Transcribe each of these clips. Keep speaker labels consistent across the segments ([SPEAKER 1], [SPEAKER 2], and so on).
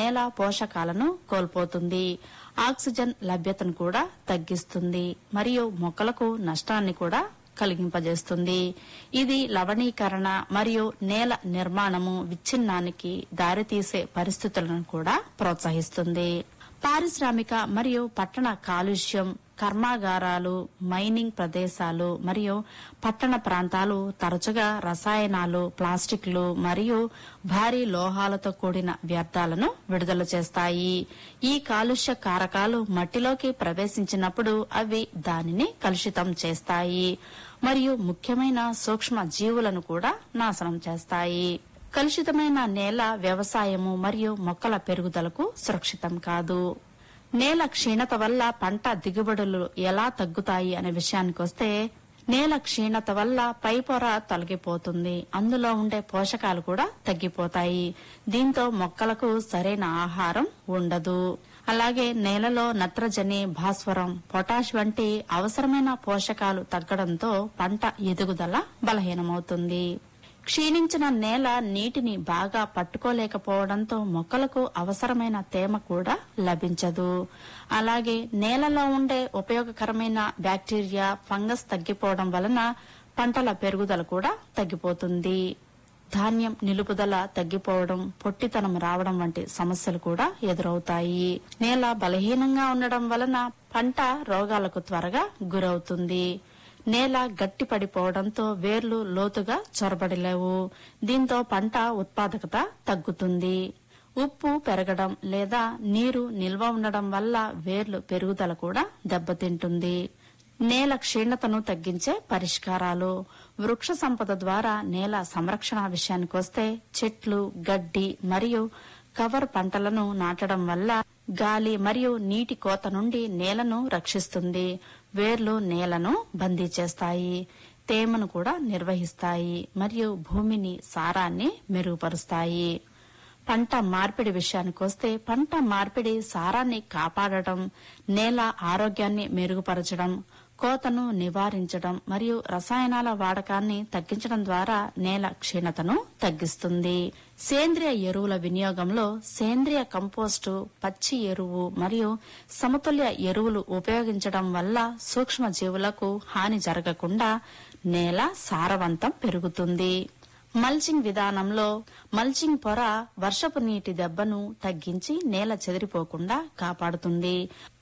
[SPEAKER 1] నేల పోషకాలను కోల్పోతుంది ఆక్సిజన్ లభ్యతను కూడా తగ్గిస్తుంది మరియు మొక్కలకు నష్టాన్ని కూడా కలిగింపజేస్తుంది ఇది లవణీకరణ మరియు నేల నిర్మాణము విచ్ఛిన్నానికి దారితీసే పరిస్థితులను కూడా ప్రోత్సహిస్తుంది పారిశ్రామిక మరియు పట్టణ కాలుష్యం కర్మాగారాలు మైనింగ్ ప్రదేశాలు మరియు పట్టణ ప్రాంతాలు తరచుగా రసాయనాలు ప్లాస్టిక్లు మరియు భారీ లోహాలతో కూడిన వ్యర్థాలను విడుదల చేస్తాయి ఈ కాలుష్య కారకాలు మట్టిలోకి ప్రవేశించినప్పుడు అవి దానిని కలుషితం చేస్తాయి మరియు ముఖ్యమైన సూక్ష్మ జీవులను కూడా నాశనం చేస్తాయి కలుషితమైన నేల వ్యవసాయము మరియు మొక్కల పెరుగుదలకు సురక్షితం కాదు నేల క్షీణత వల్ల పంట దిగుబడులు ఎలా తగ్గుతాయి అనే విషయానికొస్తే నేల క్షీణత వల్ల పైపొర తొలగిపోతుంది అందులో ఉండే పోషకాలు కూడా తగ్గిపోతాయి దీంతో మొక్కలకు సరైన ఆహారం ఉండదు అలాగే నేలలో నత్రజని భాస్వరం పొటాష్ వంటి అవసరమైన పోషకాలు తగ్గడంతో పంట ఎదుగుదల బలహీనమవుతుంది క్షీణించిన నేల నీటిని బాగా పట్టుకోలేకపోవడంతో మొక్కలకు అవసరమైన తేమ కూడా లభించదు అలాగే నేలలో ఉండే ఉపయోగకరమైన బ్యాక్టీరియా ఫంగస్ తగ్గిపోవడం వలన పంటల పెరుగుదల కూడా తగ్గిపోతుంది ధాన్యం నిలుపుదల తగ్గిపోవడం పొట్టితనం రావడం వంటి సమస్యలు కూడా ఎదురవుతాయి నేల బలహీనంగా ఉండడం వలన పంట రోగాలకు త్వరగా గురవుతుంది నేల గట్టి పడిపోవడంతో వేర్లు లోతుగా చొరబడలేవు దీంతో పంట ఉత్పాదకత తగ్గుతుంది ఉప్పు పెరగడం లేదా నీరు నిల్వ ఉండడం వల్ల వేర్లు పెరుగుదల కూడా దెబ్బతింటుంది నేల క్షీణతను తగ్గించే పరిష్కారాలు వృక్ష సంపద ద్వారా నేల సంరక్షణ విషయానికొస్తే చెట్లు గడ్డి మరియు కవర్ పంటలను నాటడం వల్ల గాలి మరియు నీటి కోత నుండి నేలను రక్షిస్తుంది వేర్లు నేలను బందీ చేస్తాయి తేమను కూడా నిర్వహిస్తాయి మరియు భూమిని సారాన్ని మెరుగుపరుస్తాయి పంట మార్పిడి విషయానికొస్తే పంట మార్పిడి సారాన్ని కాపాడటం నేల ఆరోగ్యాన్ని మెరుగుపరచడం కోతను నివారించడం మరియు రసాయనాల వాడకాన్ని తగ్గించడం ద్వారా నేల క్షీణతను తగ్గిస్తుంది సేంద్రియ ఎరువుల వినియోగంలో సేంద్రియ కంపోస్టు పచ్చి ఎరువు మరియు సమతుల్య ఎరువులు ఉపయోగించడం వల్ల సూక్ష్మ జీవులకు హాని జరగకుండా నేల సారవంతం పెరుగుతుంది మల్చింగ్ విధానంలో మల్చింగ్ పొర వర్షపు నీటి దెబ్బను తగ్గించి నేల చెదిరిపోకుండా కాపాడుతుంది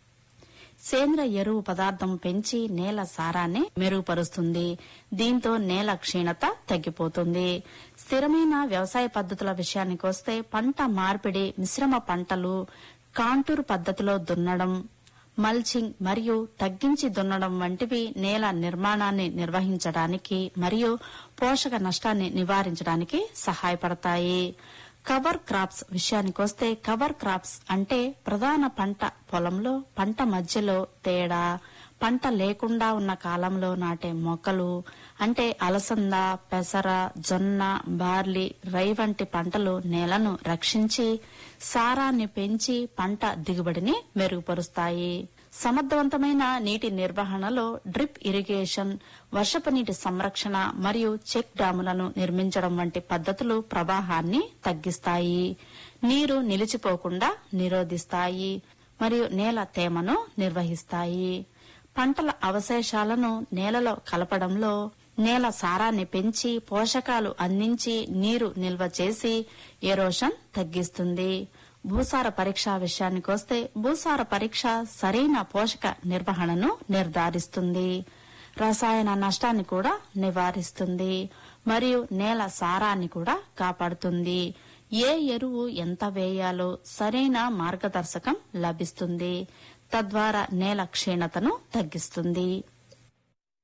[SPEAKER 1] సేంద్రియ ఎరువు పదార్థం పెంచి నేల సారాన్ని మెరుగుపరుస్తుంది దీంతో నేల క్షీణత తగ్గిపోతుంది స్థిరమైన వ్యవసాయ పద్ధతుల విషయానికొస్తే పంట మార్పిడి మిశ్రమ పంటలు కాంటూర్ పద్ధతిలో దున్నడం మల్చింగ్ మరియు తగ్గించి దున్నడం వంటివి నేల నిర్మాణాన్ని నిర్వహించడానికి మరియు పోషక నష్టాన్ని నివారించడానికి సహాయపడతాయి కవర్ క్రాప్స్ విషయానికొస్తే కవర్ క్రాప్స్ అంటే ప్రధాన పంట పొలంలో పంట మధ్యలో తేడా పంట లేకుండా ఉన్న కాలంలో నాటే మొక్కలు అంటే అలసంద పెసర జొన్న బార్లీ రై వంటి పంటలు నేలను రక్షించి సారాన్ని పెంచి పంట దిగుబడిని మెరుగుపరుస్తాయి సమర్థవంతమైన నీటి నిర్వహణలో డ్రిప్ ఇరిగేషన్ వర్షపు నీటి సంరక్షణ మరియు చెక్ డ్యాములను నిర్మించడం వంటి పద్ధతులు ప్రవాహాన్ని తగ్గిస్తాయి నీరు నిలిచిపోకుండా నిరోధిస్తాయి మరియు నేల తేమను నిర్వహిస్తాయి పంటల అవశేషాలను నేలలో కలపడంలో నేల సారాన్ని పెంచి పోషకాలు అందించి నీరు నిల్వ చేసి ఎరోషన్ తగ్గిస్తుంది భూసార పరీక్ష విషయానికొస్తే భూసార పరీక్ష సరైన పోషక నిర్వహణను నిర్ధారిస్తుంది రసాయన నష్టాన్ని కూడా నివారిస్తుంది మరియు నేల సారాన్ని కూడా కాపాడుతుంది ఏ ఎరువు ఎంత వేయాలో సరైన మార్గదర్శకం లభిస్తుంది తద్వారా నేల క్షీణతను తగ్గిస్తుంది